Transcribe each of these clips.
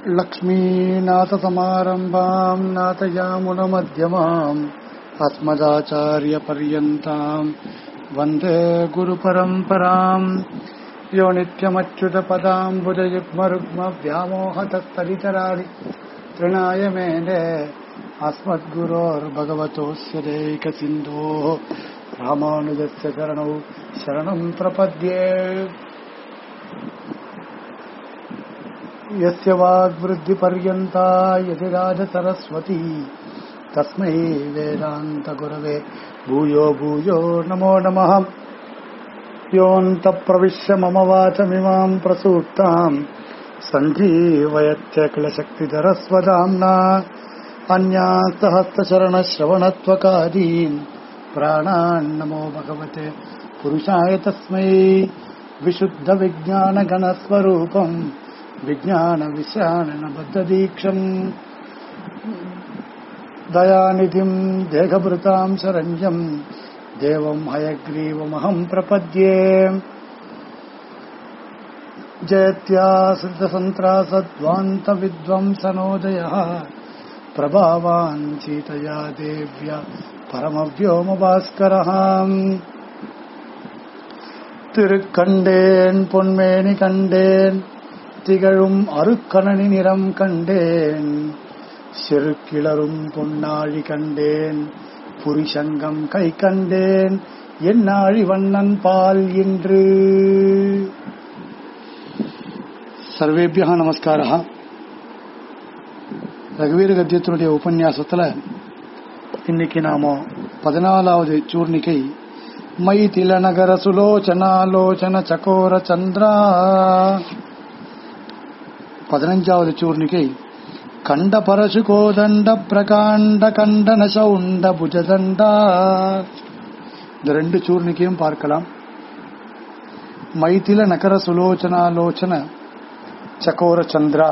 लक्ष्मीनाथसमारम्भाम् नाथयामुनमध्यमाम् अस्मदाचार्यपर्यन्ताम् वन्दे गुरुपरम्पराम् यो नित्यमच्युतपदाम्बुजयुग्मरुग्मव्यामोहतस्तरितराणि तृणाय मेने अस्मद्गुरोर्भगवतोऽस्य देकसिन्धोः रामानुजस्य चरणौ शरणम् प्रपद्ये यस्य वाग्वृद्धिपर्यन्ता यतिराजसरस्वती तस्मै वेदान्तगुरवे भूयो भूयो नमो नमः योऽन्तप्रविश्य मम वाचमिमाम् प्रसूक्ताम् सञ्जीवयत्यखिलशक्तिधरस्वदाम्ना अन्यास्तहस्तचरणश्रवणत्वकादीन् प्राणान्नमो भगवते पुरुषाय तस्मै विशुद्धविज्ञानगणस्वरूपम् विज्ञानविश्राणबद्धदीक्षम् दयानिधिम् देहभृताम् शरण्यम् देवम् हयग्रीवमहम् प्रपद्ये जयत्याश्रितसन्त्रासद्वान्तविद्वंसनोदयः प्रभावान् सीतया देव्य परमव्योमभास्करः திருக்கண்டேன் பொன்மேனி கண்டேன் திகழும் அருக்கணனி நிறம் கண்டேன் சிறுக்கிளரும் பொன்னாழி கண்டேன் புரிசங்கம் கை கண்டேன் என்னாழி வண்ணன் பால் என்று சர்வேபியா நமஸ்காரா ரகுவீர கத்தியத்தினுடைய உபன்யாசத்துல இன்னைக்கு நாம பதினாலாவது சூர்ணிகை மை திலநகர சுலோச்சனாலோச்சன சகோர சந்திரா பதினஞ்சாவது சூர்ணிகை கண்ட பரசு கோதண்ட பிரகாண்ட கண்டன சவுண்ட புஜதண்டா இந்த ரெண்டு சூர்ணிக்கையும் பார்க்கலாம் மைத்தில நகர சுலோச்சனாலோச்சன சகோர சந்திரா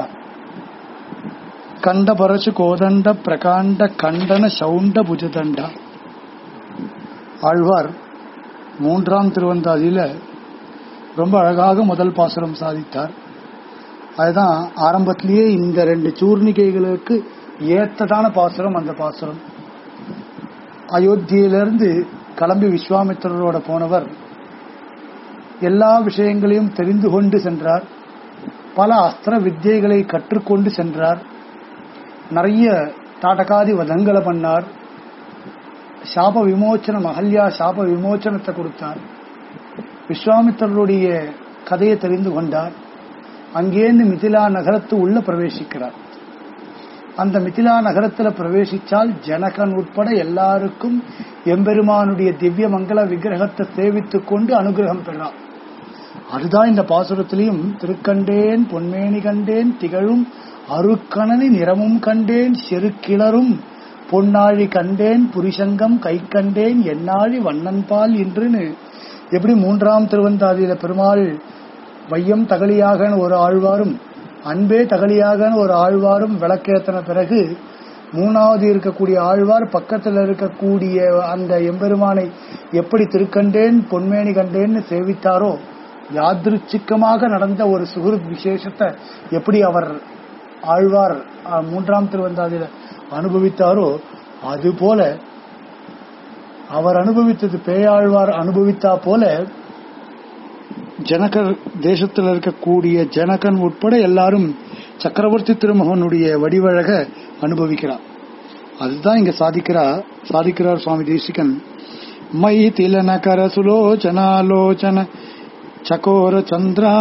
கண்ட பரசு கோதண்ட பிரகாண்ட கண்டன சவுண்ட புஜதண்டா ஆழ்வார் மூன்றாம் திருவந்தாதியில ரொம்ப அழகாக முதல் பாசுரம் சாதித்தார் அதுதான் ஆரம்பத்திலேயே இந்த ரெண்டு சூர்ணிகைகளுக்கு ஏத்ததான பாசுரம் அந்த பாசுரம் அயோத்தியிலிருந்து கிளம்பி விஸ்வாமித்திரரோட போனவர் எல்லா விஷயங்களையும் தெரிந்து கொண்டு சென்றார் பல அஸ்திர வித்தியைகளை கற்றுக்கொண்டு சென்றார் நிறைய தாட்டகாதி வதங்களை பண்ணார் சாப விமோச்சனம் அகல்யா சாப விமோச்சனத்தை கொடுத்தார் விஸ்வாமித்தருடைய கதையை தெரிந்து கொண்டார் அங்கேருந்து மிதிலா நகரத்து உள்ள பிரவேசிக்கிறார் அந்த மிதிலா நகரத்துல பிரவேசிச்சால் ஜனகன் உட்பட எல்லாருக்கும் எம்பெருமானுடைய திவ்ய மங்கள விக்கிரகத்தை சேவித்துக் கொண்டு அனுகிரகம் பெறார் அதுதான் இந்த பாசுரத்திலையும் திருக்கண்டேன் பொன்மேனி கண்டேன் திகழும் அருக்கணனி நிறமும் கண்டேன் செருக்கிளரும் பொன்னாழி கண்டேன் புரிசங்கம் கை கண்டேன் என்னாழி வண்ணன்பால் என்றுன்னு எப்படி மூன்றாம் திருவந்தாதியில பெருமாள் வையம் தகலியாக ஒரு ஆழ்வாரும் அன்பே தகலியாக ஒரு ஆழ்வாரும் விளக்கேத்தன பிறகு மூணாவது இருக்கக்கூடிய ஆழ்வார் பக்கத்தில் இருக்கக்கூடிய அந்த எம்பெருமானை எப்படி திருக்கண்டேன் பொன்மேனி கண்டேன்னு சேவித்தாரோ யாதிருச்சிக்கமாக நடந்த ஒரு சுகுருத் விசேஷத்தை எப்படி அவர் ஆழ்வார் மூன்றாம் திருவந்தாதியில அனுபவித்தாரோ அது போல அவர் அனுபவித்தது பேயாழ்வார் அனுபவித்தா போல ஜனகர் தேசத்தில் இருக்கக்கூடிய ஜனகன் உட்பட எல்லாரும் சக்கரவர்த்தி திருமகனுடைய வடிவழக அனுபவிக்கிறார் அதுதான் இங்க சாதிக்கிறார் சாதிக்கிறார் சுவாமி தேசிகன் மை திலனகர சுலோச்சனாலோச்சன சகோர சந்திரா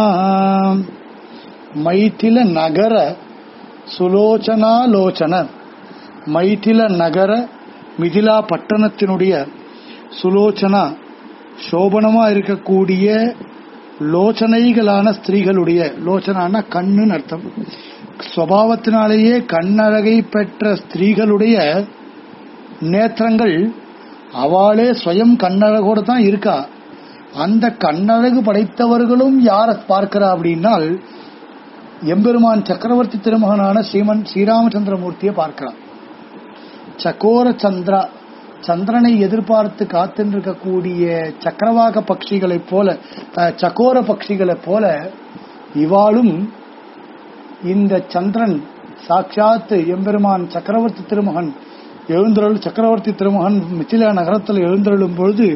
மைத்தில நகர சுலோச்சனாலோச்சன மைதில நகர மிதிலா பட்டணத்தினுடைய சுலோச்சனா சோபனமா இருக்கக்கூடிய லோச்சனைகளான ஸ்திரீகளுடைய லோச்சனான கண்ணுன்னு அர்த்தம் சுவாவத்தினாலேயே கண்ணழகை பெற்ற ஸ்திரீகளுடைய நேத்திரங்கள் அவளே ஸ்வயம் கண்ணழகோட தான் இருக்கா அந்த கண்ணழகு படைத்தவர்களும் யார பார்க்கிறா அப்படின்னால் எம்பெருமான் சக்கரவர்த்தி திருமகனான ஸ்ரீமன் ஸ்ரீராமச்சந்திரமூர்த்தியை பார்க்கிறான் சக்கோர சந்திரா சந்திரனை எதிர்பார்த்து காத்திருக்கக்கூடிய சக்கரவாக பட்சிகளைப் போல அஹ், சக்கோர பட்சிகளைப் போல இவாளும் இந்த சந்திரன் சாட்சாத் எம்பெருமான் சக்கரவர்த்தி திருமகன் எழுந்தருள் சக்கரவர்த்தி திருமகன் மிथिला நகரத்தில் எழுந்தருளும் பொழுது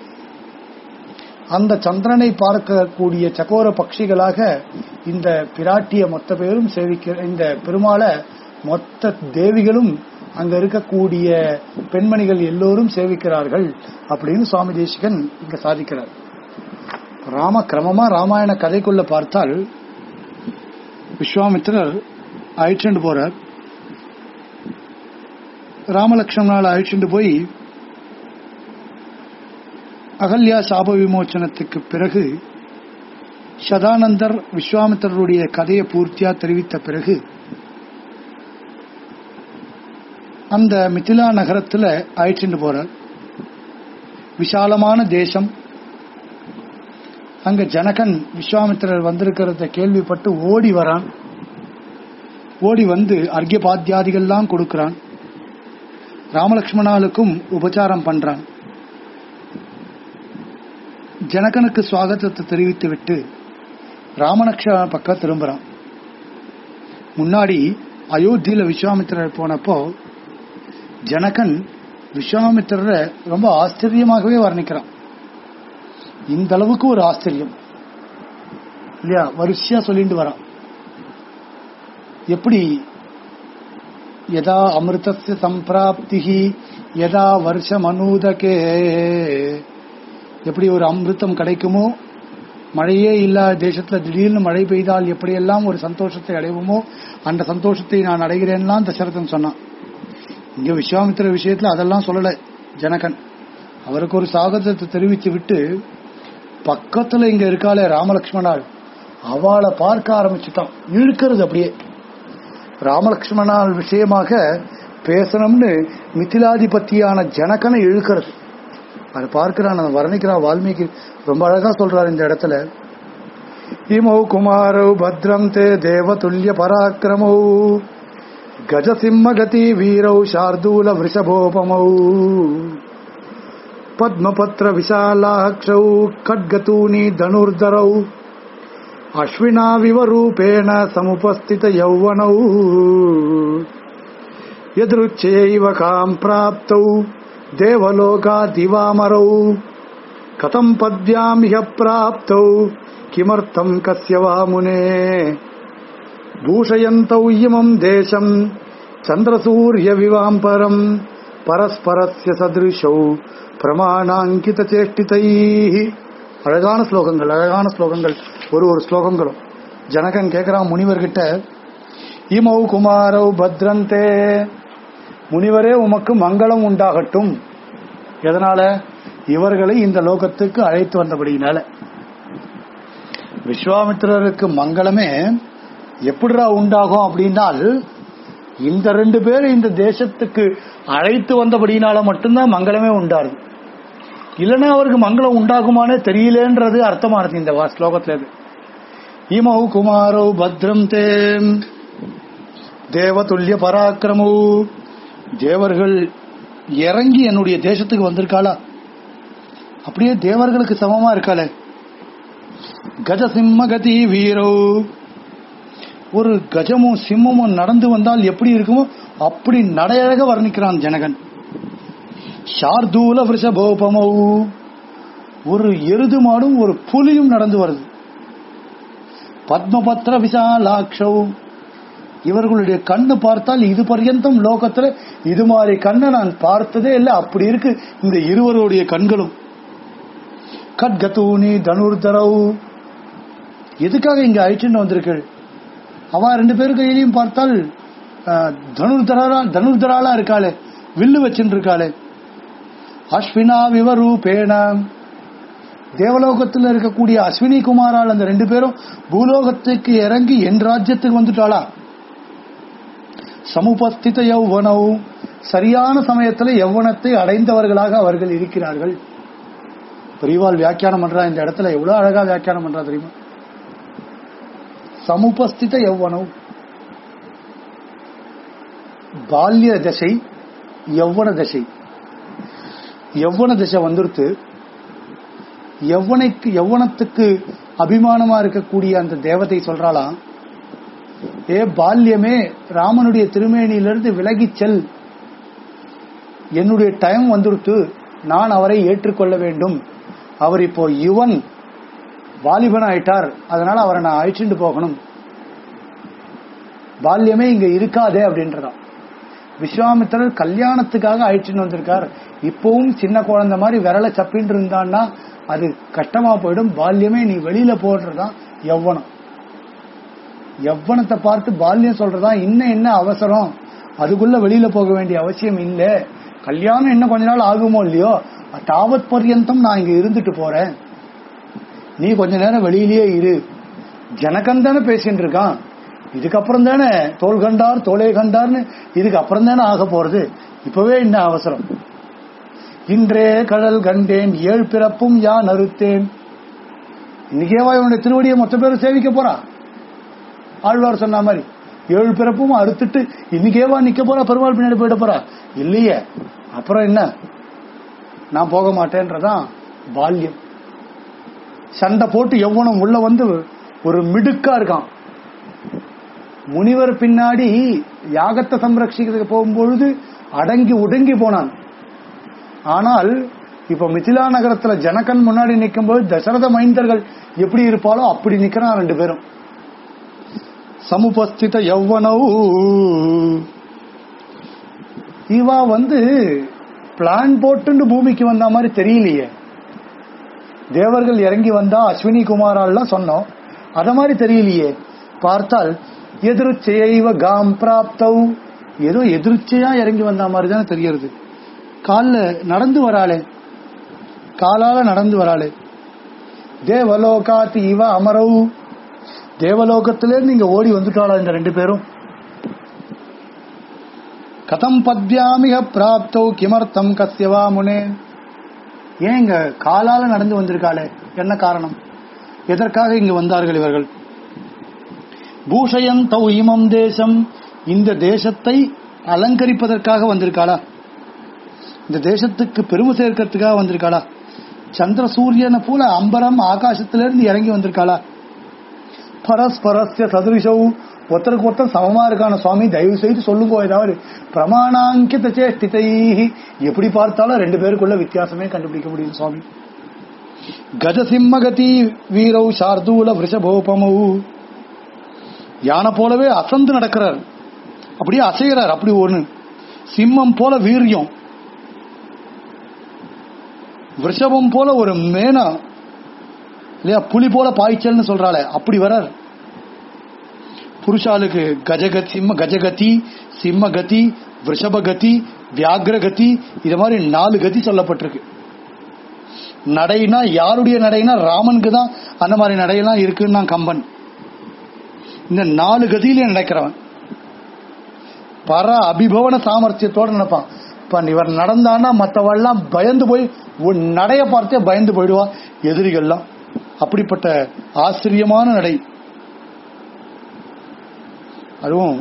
அந்த சந்திரனை பார்க்கக்கூடிய சகோர பட்சிகளாக இந்த பிராட்டிய மொத்த பேரும் சேவிக்கிற இந்த பெருமாளை மொத்த தேவிகளும் அங்க இருக்கக்கூடிய பெண்மணிகள் எல்லோரும் சேவிக்கிறார்கள் அப்படின்னு சுவாமி தேசிகன் இங்க சாதிக்கிறார் ராம கிரமமா ராமாயண கதைக்குள்ள பார்த்தால் விஸ்வாமித்திரர் அழிச்சுண்டு போறார் ராமலட்சுமணால் அழிச்சுண்டு போய் அகல்யா சாப விமோச்சனத்துக்கு பிறகு சதானந்தர் விஸ்வாமித்திரருடைய கதையை பூர்த்தியா தெரிவித்த பிறகு அந்த மிथिला நகரத்துல அழைச்சிட்டு போறார் விசாலமான தேசம் அங்க ஜனகன் விஸ்வாமித்திரர் வந்திருக்கிறத கேள்விப்பட்டு ஓடி வரான் ஓடி வந்து அர்க்கியபாத்தியாதிகள்லாம் கொடுக்கிறான் ராமலட்சுமணாலுக்கும் உபச்சாரம் பண்றான் ஜனகனுக்கு சுவாகத்தத்தை தெரிவித்து விட்டு ராமலக்ஷ பக்கம் திரும்புறான் முன்னாடி அயோத்தியில விஸ்வாமித்திரர் போனப்போ ஜனகன் விஸ்வாமித்திரரை ரொம்ப ஆச்சரியமாகவே வர்ணிக்கிறான் இந்த அளவுக்கு ஒரு ஆச்சரியம் இல்லையா வரிசையா சொல்லிட்டு வரான் எப்படி யதா அமிர்தஸ்ய சம்பிராப்தி யதா வருஷம் அனூதகே எப்படி ஒரு அமிர்தம் கிடைக்குமோ மழையே இல்லாத தேசத்துல திடீர்னு மழை பெய்தால் எப்படியெல்லாம் ஒரு சந்தோஷத்தை அடைவோமோ அந்த சந்தோஷத்தை நான் அடைகிறேன்லாம் தசரதன் சொன்னான் இங்க விஸ்வாமித்திர விஷயத்துல அதெல்லாம் சொல்லல ஜனகன் அவருக்கு ஒரு சாகசத்தை தெரிவித்து விட்டு பக்கத்துல இங்க இருக்காளே ராமலட்சுமணாள் அவளை பார்க்க ஆரம்பிச்சுட்டான் இழுக்கிறது அப்படியே ராமலட்சுமணால் விஷயமாக பேசணும்னு மிथिलाதிபத்தியான ஜனகனை இழுக்கிறது அதை பார்க்கிறான் அதை வர்ணிக்கிறான் வால்மீகி ரொம்ப அழகா சொல்றாரு இந்த இடத்துல இமௌ குமாரௌ பத்ரம் தே தேவதுல்ய பராக்கிரமௌ கஜசிம்மகதி வீரௌ சார்தூல விருஷபோபமௌ பத்மபத்ர விஷாலாக்ஷௌ கட்கதூனி தனுர்தரௌ அஸ்வினாவிவ ரூபேண சமுபஸ்தித யௌவனௌ यदृच्छैव काम् प्राप्तौ देवलोका दिवामरौ कथम् पद्याम् ह्यः प्राप्तौ किमर्थम् कस्य वा मुने भूषयन्तौ इमम् देशम् चन्द्रसूर्यविवाम्परम् பரஸ்பரஸ்ய சதிருஷௌ பிரமாணாங்கித சேஷ்டிதை அழகான ஸ்லோகங்கள் அழகான ஸ்லோகங்கள் ஒரு ஒரு ஸ்லோகங்களும் ஜனகன் கேட்கிறான் முனிவர்கிட்ட இமௌ குமாரௌ பத்ரந்தே முனிவரே உமக்கு மங்களம் உண்டாகட்டும் எதனால இவர்களை இந்த லோகத்துக்கு அழைத்து வந்தபடியினால விஸ்வாமித்திரருக்கு மங்களமே எப்படிரா உண்டாகும் அப்படின்னால் இந்த ரெண்டு பேர் இந்த தேசத்துக்கு அழைத்து வந்தபடியினால மட்டும்தான் மங்களமே உண்டாருது இல்லைன்னா அவருக்கு மங்களம் உண்டாகுமானே தெரியலேன்றது அர்த்தமானது இந்த வா- ஸ்லோகத்துல இது இமௌ குமாரௌ பத்ரம் தேம் தேவதுல்லிய பராக்கிரமோ தேவர்கள் இறங்கி என்னுடைய தேசத்துக்கு வந்திருக்காளா அப்படியே தேவர்களுக்கு சமமா இருக்காளே கஜசிம்ம கதி வீரோ ஒரு கஜமும் சிம்மமும் நடந்து வந்தால் எப்படி இருக்குமோ அப்படி நடையழக வர்ணிக்கிறான் ஜனகன் ஷார்தூல விருஷபோபமௌ ஒரு எருது மாடும் ஒரு புலியும் நடந்து வருது பத்மபத்ர விசாலாட்சௌ இவர்களுடைய கண்ணு பார்த்தால் இது பர்யந்தம் லோகத்துல இது மாதிரி கண்ணை நான் பார்த்ததே இல்லை அப்படி இருக்கு இந்த இருவருடைய கண்களும் கட்கத்தூனி தனுர்தரவு எதுக்காக இங்க அழிச்சுட்டு வந்திருக்கள் அவ ரெண்டு பேரு கையிலையும் பார்த்தால் அஹ், தனுர்தரா தனுர்தராளா இருக்காளே வில்லு வச்சுட்டு இருக்காளே அஸ்வினா விவரூபேண தேவலோகத்தில் இருக்கக்கூடிய அஸ்வினி குமாரால் அந்த ரெண்டு பேரும் பூலோகத்துக்கு இறங்கி என் ராஜ்யத்துக்கு வந்துட்டாளா சமுபஸ்தித யௌவனௌ சரியான சமயத்துல யௌவனத்தை அடைந்தவர்களாக அவர்கள் இருக்கிறார்கள் பெரியவாள் வியாக்கியானம் பண்றா இந்த இடத்துல எவ்வளவு அழகா வியாக்கியானம் பண்றா தெரியுமா சமுபஸ்தித யௌவனௌ பால்ய தசை யௌவன தசை யௌவன தசை வந்துருத்து யௌவனைக்கு யௌவனத்துக்கு அபிமானமா இருக்கக்கூடிய அந்த தேவதை சொல்றாளாம் ஏ பால்யமே ராமனுடைய திருமேனியிலிருந்து விலகிச் செல் என்னுடைய டைம் வந்துருத்து நான் அவரை ஏற்றுக்கொள்ள வேண்டும் அவர் இப்போ யுவன் வாலிபன் ஆயிட்டார் அதனால அவரை நான் அழைச்சிட்டு போகணும் பால்யமே இங்க இருக்காதே அப்படின்றதான் விஸ்வாமித்திரர் கல்யாணத்துக்காக அழைச்சிட்டு வந்திருக்கார் இப்பவும் சின்ன குழந்தை மாதிரி விரல சப்பின்னு இருந்தான்னா அது கஷ்டமா போயிடும் பால்யமே நீ வெளியில போடுறதான் எவ்வனம் எவ்வனத்தை பார்த்து பால்யம் சொல்றதா இன்னும் என்ன அவசரம் அதுக்குள்ள வெளியில போக வேண்டிய அவசியம் இல்ல கல்யாணம் இன்னும் கொஞ்ச நாள் ஆகுமோ இல்லையோ தாவத் பர்யந்தம் நான் இங்க இருந்துட்டு போறேன் நீ கொஞ்ச நேரம் வெளியிலேயே இரு ஜனகன் தானே பேசிட்டு இருக்கான் இதுக்கப்புறம் தானே தோல் கண்டார் தோலே கண்டார்னு இதுக்கு அப்புறம் தானே ஆக போறது இப்பவே என்ன அவசரம் இன்றே கடல் கண்டேன் ஏழு பிறப்பும் யான் அறுத்தேன் இன்னைக்கேவா இவனுடைய திருவடியை மொத்த பேரும் சேவிக்க போறா ஆழ்வார் சொன்ன மாதிரி ஏழு பிறப்பும் அறுத்துட்டு இன்னைக்கேவா நிக்க போறா பெருமாள் பின்னாடி போயிட போறா இல்லையே அப்புறம் என்ன நான் போக மாட்டேன்றதான் பால்யம் சண்டை போட்டு எவ்வளவு உள்ள வந்து ஒரு மிடுக்கா இருக்கான் முனிவர் பின்னாடி யாகத்தை சம்ரட்சிக்கிறதுக்கு போகும்பொழுது அடங்கி உடங்கி போனான் ஆனால் இப்ப மிथिला நகரத்துல ஜனகன் முன்னாடி நிக்கும்போது தசரத மைந்தர்கள் எப்படி இருப்பாளோ அப்படி நிக்கிறான் ரெண்டு பேரும் சமுபஸ்தித யௌவனவு இவா வந்து பிளான் போட்டு பூமிக்கு வந்த மாதிரி தெரியலையே தேவர்கள் இறங்கி வந்தா அஸ்வினி குமாரால்லாம் சொன்னோம் அத மாதிரி தெரியலையே பார்த்தால் எதிர்ச்சையைவ காம் பிராப்தவ் ஏதோ எதிர்ச்சையா இறங்கி வந்த மாதிரி தானே தெரியறது கால்ல நடந்து வராளே காலால நடந்து வராளே தேவலோகாத்தி இவ அமரவு தேவலோகத்திலேருந்து இங்க ஓடி வந்துட்டாளா இந்த ரெண்டு பேரும் கதம் பத்யாமிக பிராப்தௌ கிமர்த்தம் கஸ்யவா முனே ஏன் இங்க காலால நடந்து வந்திருக்காளே என்ன காரணம் எதற்காக இங்கு வந்தார்கள் இவர்கள் பூஷயன் தௌ இமம் தேசம் இந்த தேசத்தை அலங்கரிப்பதற்காக வந்திருக்காளா இந்த தேசத்துக்கு பெருமை சேர்க்கறதுக்காக வந்திருக்காளா சந்திர சூரியனை போல அம்பரம் ஆகாசத்திலிருந்து இறங்கி வந்திருக்காளா பரஸ்பரஸ்ய சதுரிஷவு ஒருத்தருக்கு ஒருத்தர் சமமா இருக்கான சுவாமி தயவு செய்து சொல்லுங்க ஏதாவது பிரமாணாங்கித சேஷ்டிதை எப்படி பார்த்தாலும் ரெண்டு பேருக்குள்ள வித்தியாசமே கண்டுபிடிக்க முடியும் சுவாமி கஜசிம்மகதி வீரவு சார்தூல விஷபோபமவு யானை போலவே அசந்து நடக்கிறார் அப்படியே அசைகிறார் அப்படி ஒண்ணு சிம்மம் போல வீரியம் விஷபம் போல ஒரு மேனா இல்லையா புலி போல பாய்ச்சல்னு சொல்றாளே அப்படி வரார் புருஷாளுக்கு கஜகதி சிம்ம கஜகதி சிம்மகதி விஷபகதி வியாகிரகதி இது மாதிரி நாலு கதி சொல்லப்பட்டிருக்கு நடைனா யாருடைய நடைனா ராமனுக்கு தான் அந்த மாதிரி நடையெல்லாம் இருக்குன்னா கம்பன் இந்த நாலு கதியிலே நடக்கிறவன் பர அபிபவன சாமர்த்தியத்தோட நினைப்பான் இப்ப இவர் நடந்தான்னா மற்றவெல்லாம் பயந்து போய் உன் நடைய பார்த்தே பயந்து போயிடுவா எதிரிகள்லாம் அப்படிப்பட்ட ஆச்சரியமான நடை அதுவும்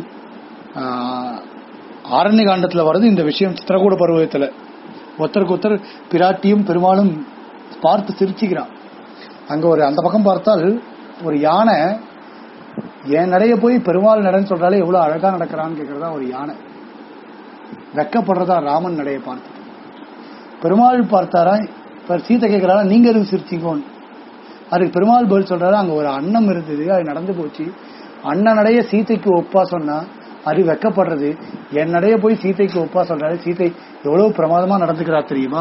ஆரண்ய காண்டத்துல வருது இந்த விஷயம் சித்திரகூட பருவத்துல ஒருத்தருக்கு ஒருத்தர் பிராட்டியும் பெருமாளும் பார்த்து சிரிச்சுக்கிறான் அங்க ஒரு அந்த பக்கம் பார்த்தால் ஒரு யானை என் நடைய போய் பெருமாள் நடைன்னு சொல்றாலே எவ்வளவு அழகா நடக்கிறான்னு கேக்குறதா ஒரு யானை வெக்கப்படுறதா ராமன் நடைய பார்த்து பெருமாள் பார்த்தாரா இப்ப சீத்தை கேட்கிறாரா நீங்க எதுவும் சிரிச்சிங்கோன்னு அதுக்கு பெருமாள் பதில் சொல்றாரு அங்க ஒரு அன்னம் இருந்தது அது நடந்து போச்சு அண்ணன் நடைய சீதைக்கு ஒப்பா சொன்னா அது வெக்கப்படுறது என் நடைய போய் சீதைக்கு ஒப்பா சொல்றாரு சீதை எவ்வளவு பிரமாதமா நடந்துக்கிறா தெரியுமா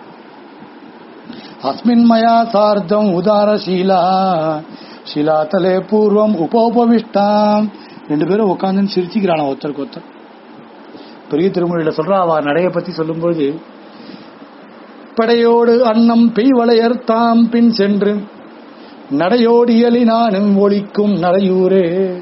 அஸ்மின் மயா சார்த்தம் உதார ஷீலா ஷிலாத்தலே பூர்வம் உபோபவிஷ்டாம் ரெண்டு பேரும் உட்காந்து சிரிச்சுக்கிறானா ஒருத்தருக்கு ஒருத்தர் பெரிய திருமொழியில சொல்றா அவ நடைய பத்தி சொல்லும்போது படையோடு அன்னம் பெய்வளையர் தாம் பின் சென்று நடையோடு இயலினானும் ஒழிக்கும் நடையூரே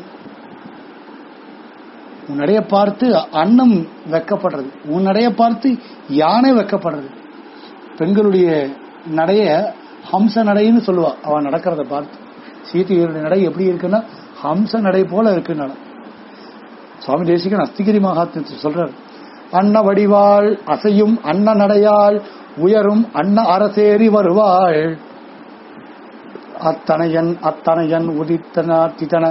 உன் நடைய பார்த்து அன்னம் வெக்கப்படுறது உன் நடைய பார்த்து யானை வெக்கப்படுறது பெண்களுடைய நடைய ஹம்ச நடைன்னு சொல்லுவா அவன் நடக்கிறத பார்த்து சீதையுடைய நடை எப்படி இருக்குன்னா ஹம்ச நடை போல இருக்கு நடம் சுவாமி தேசிகன் அஸ்திகிரி மகாத்மத்தை சொல்றார் அன்ன வடிவாள் அசையும் அன்ன நடையாள் உயரும் அன்ன அரசேறி வருவாள் அத்தனையன் அத்தனையன் உதித்தன திதன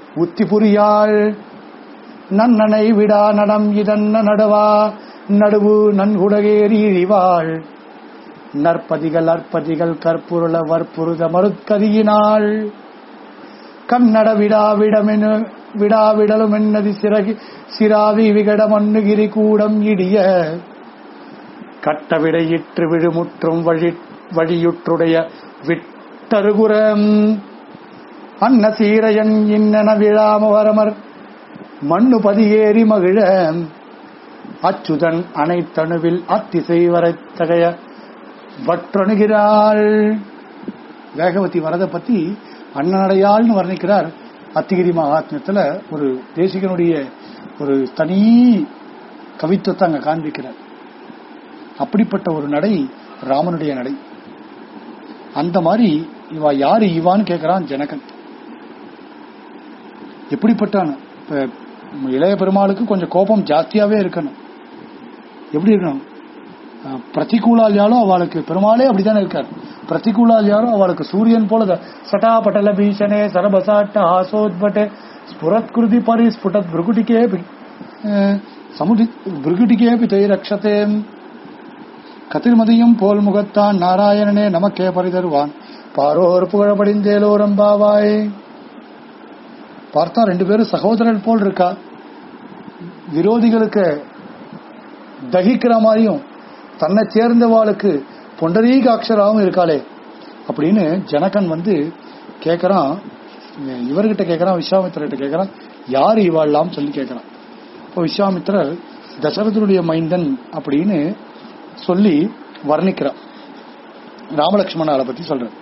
உத்தி புரியாள் நன்னனை விடா நடம் இதன்ன நடுவா நடுவு நன்குடகேறி இழிவாள் நற்பதிகள் அற்பதிகள் கற்புருள வற்புருத மறுக்கதியினாள் கன்னட விடாவிடமெனு விடாவிடலும் என்னதி சிறகி சிராவி விகட மண்ணுகிரி கூடம் இடிய கட்டவிடையிற்று விழுமுற்றும் வழி வழியுற்றுடைய விட்டருகுரம் அன்ன சீரையன் இன்னென விழாம வரமர் மண்ணு பதியேறி மகிழ அச்சுதன் அனைத்தணுவில் அத்திசை வரைத்தகைய வற்றணுகிறாள் வேகவதி வரத பத்தி அண்ணனடையாள்னு வர்ணிக்கிறார் அத்திகிரி மகாத்மியத்துல ஒரு தேசிகனுடைய ஒரு தனி கவித்துவத்தை அங்க காண்பிக்கிறார் அப்படிப்பட்ட ஒரு நடை ராமனுடைய நடை அந்த மாதிரி இவ யாரு இவான்னு கேக்குறான் ஜனகன் எப்படிப்பட்டான் இப்ப இளைய பெருமாளுக்கு கொஞ்சம் கோபம் ஜாஸ்தியாவே இருக்கணும் எப்படி இருக்கணும் அஹ், பிரதிகூலாலியாலும் அவளுக்கு பெருமாளே அப்படித்தானே இருக்கார் பிரதிகூலாலியாலும் அவளுக்கு சூரியன் போல த- சட்டா பட்டல பீஷனே சரபசாட்ட ஆசோத்பட்டே ஸ்புரத் குருதி பரி ஸ்புடத் பிருகுட்டிக்கே பி- அஹ், சமுதி பிருகுட்டிக்கே பிதை ரக்ஷதே கதிர்மதியும் போல் முகத்தான் நாராயணனே நமக்கே பரிதருவான் பாரோர் புகழபடிந்தேலோரம்பாவாய் பார்த்தா ரெண்டு பேரும் சகோதரர் போல் இருக்கா விரோதிகளுக்கு தகிக்கிற மாதிரியும் தன்னை சேர்ந்தவாளுக்கு பொண்டரீகாட்சராகவும் இருக்காளே அப்படின்னு ஜனகன் வந்து கேக்குறான் இவர்கிட்ட கேக்குறான் விஸ்வாமித்திரர்கிட்ட கேக்குறான் யார் இவாள்லாம் சொல்லி கேக்குறான் இப்போ விஸ்வாமித்திரர் தசரதனுடைய மைந்தன் அப்படின்னு சொல்லி வர்ணிக்கிறான் ராமலட்சுமணால பத்தி சொல்ற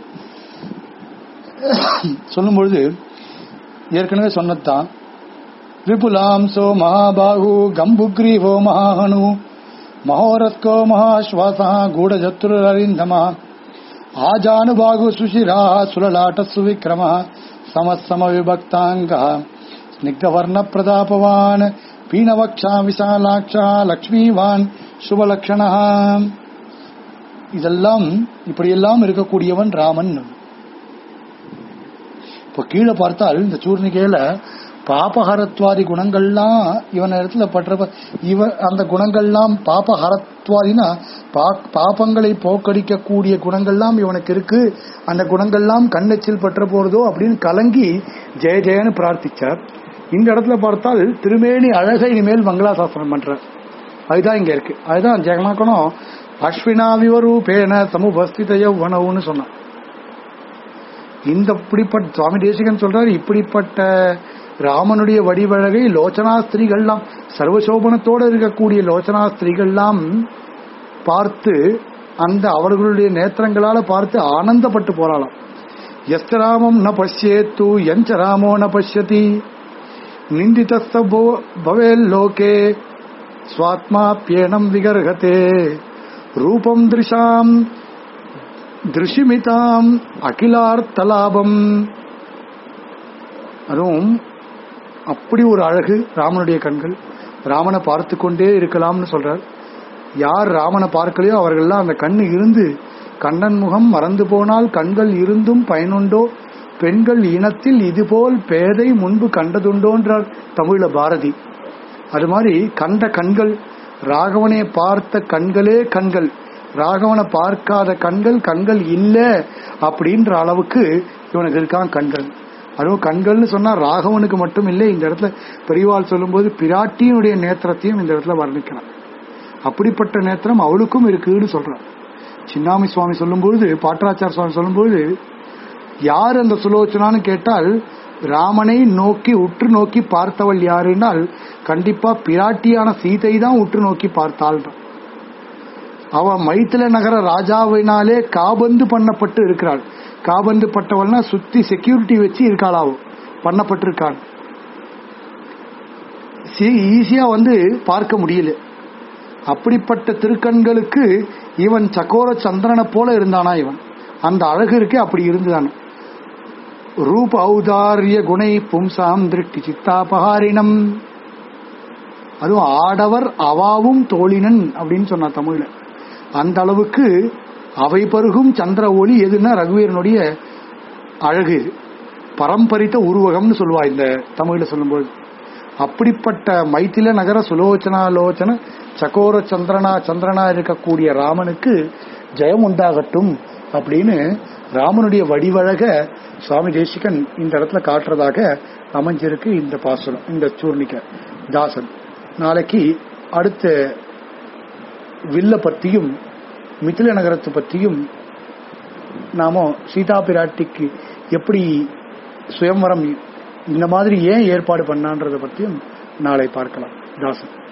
சொல்லும் பொழுது ஏற்கனவே சொன்னதுதான் விபுலாம்சோ மகாபாகு கம்புக்ரீவோ மகாஹனு மகோரத்கோ மகாஸ்வாசா கூடஜத்துரரிந்தமா ஆஜானுபாகு சுஷிரா சுலலாட்ட சுவிக்ரம சமசம விபக்தாங்க ஸ்னிக்தவர்ண பிரதாபவான் பீனவக்ஷா விசாலாட்சா லக்ஷ்மிவான் சுபலக்ஷணா இதெல்லாம் இப்படியெல்லாம் இருக்கக்கூடியவன் ராமன் இப்போ கீழே பார்த்தால் இந்த சூர்ணிகையில பாபஹரத்வாதி குணங்கள்லாம் இவன் இடத்துல பற்ற இவ அந்த குணங்கள்லாம் பாபஹரத்வாதினா பா- பாபங்களை போக்கடிக்கக்கூடிய குணங்கள்லாம் இவனுக்கு இருக்கு அந்த குணங்கள்லாம் கண்ணெச்சில் பற்ற போறதோ அப்படின்னு கலங்கி ஜெய ஜெயன்னு பிரார்த்திச்சார் இந்த இடத்துல பார்த்தால் திருமேனி அழகை இனிமேல் மங்களாசாசனம் பண்றார் அதுதான் இங்க இருக்கு அதுதான் ஜெகநாக்கணும் அஸ்வினா விவரூபேன சமுபஸ்தித யௌவனவுன்னு சொன்னான் இந்த இப்படிப்பட்ட சுவாமி தேசிகன் சொல்றாரு இப்படிப்பட்ட ராமனுடைய வடிவழகை லோச்சனா ஸ்திரீகள்லாம் சர்வசோபனத்தோட இருக்கக்கூடிய லோச்சனா ஸ்திரீகள்லாம் பார்த்து அந்த அவர்களுடைய நேத்திரங்களால பார்த்து ஆனந்தப்பட்டு போறாளாம் எஸ்த ராமம் ந பசியேத்து எஞ்ச ராமோ ந பசியதி நிந்திதஸ்த போ- பவேல் லோகே ஸ்வாத்மாப்யேனம் விகர்கதே ரூபம் திருஷாம் திருஷிமிதாம் அகிலார்த்தலாபம் அதுவும் அப்படி ஒரு அழகு ராமனுடைய கண்கள் ராமனை பார்த்து கொண்டே இருக்கலாம்னு சொல்றார் யார் ராமனை பார்க்கலையோ அவர்கள்லாம் அந்த கண்ணு இருந்து கண்ணன் முகம் மறந்து போனால் கண்கள் இருந்தும் பயனுண்டோ பெண்கள் இனத்தில் இதுபோல் பேதை முன்பு கண்டதுண்டோன்றார் தமிழ பாரதி அது மாதிரி கண்ட கண்கள் ராகவனை பார்த்த கண்களே கண்கள் ராகவனை பார்க்காத கண்கள் கண்கள் இல்ல அப்படின்ற அளவுக்கு இவனுக்கு இருக்கான் கண்கள் அதுவும் கண்கள்னு சொன்னா ராகவனுக்கு மட்டும் இல்லை இந்த இடத்துல பெரியவாள் சொல்லும்போது பிராட்டியினுடைய நேத்திரத்தையும் இந்த இடத்துல வர்ணிக்கிறான் அப்படிப்பட்ட நேத்திரம் அவளுக்கும் இருக்குன்னு சொல்றான் சின்னாமி சுவாமி சொல்லும்பொழுது பாட்டராச்சார சுவாமி சொல்லும்போது யார் அந்த சுலோச்சனான்னு கேட்டால் ராமனை நோக்கி உற்று நோக்கி பார்த்தவள் யாருன்னால் கண்டிப்பா பிராட்டியான சீதை தான் உற்று நோக்கி பார்த்தாள் அவ மைத்தில நகர ராஜாவினாலே காபந்து பண்ணப்பட்டு இருக்கிறாள் காபந்து பட்டவள்னா சுத்தி செக்யூரிட்டி வச்சு இருக்காளாவோ பண்ணப்பட்டிருக்காள் ஈஸியா வந்து பார்க்க முடியல அப்படிப்பட்ட திருக்கண்களுக்கு இவன் சக்கோர சந்திரனை போல இருந்தானா இவன் அந்த அழகு இருக்கே அப்படி இருந்துதான் ரூப ஔதாரிய குணை பும்சாம் திருஷ்டி சித்தாபகாரினம் அதுவும் ஆடவர் அவாவும் தோழினன் அப்படின்னு சொன்னா தமிழ்ல அந்த அளவுக்கு அவை பருகும் சந்திர ஒளி எதுன்னா ரகுவீரனுடைய அழகு இது பரம்பரித்த உருவகம்னு சொல்லுவா இந்த தமிழ்ல சொல்லும்போது அப்படிப்பட்ட மைத்தில நகர சுலோச்சனாலோச்சன சகோர சந்திரனா சந்திரனா இருக்கக்கூடிய ராமனுக்கு ஜெயம் உண்டாகட்டும் அப்படின்னு ராமனுடைய வடிவழக சுவாமி தேசிகன் இந்த இடத்துல காட்டுறதாக அமைஞ்சிருக்கு இந்த பாசுரம் இந்த சூர்ணிக்க தாசன் நாளைக்கு அடுத்த வில்ல பத்தியும் மிथिல நகரத்தை பத்தியும் நாம சீதா பிராட்டிக்கு எப்படி சுயம்வரம் இந்த மாதிரி ஏன் ஏற்பாடு பண்ணான்றதை பத்தியும் நாளை பார்க்கலாம் தாசன்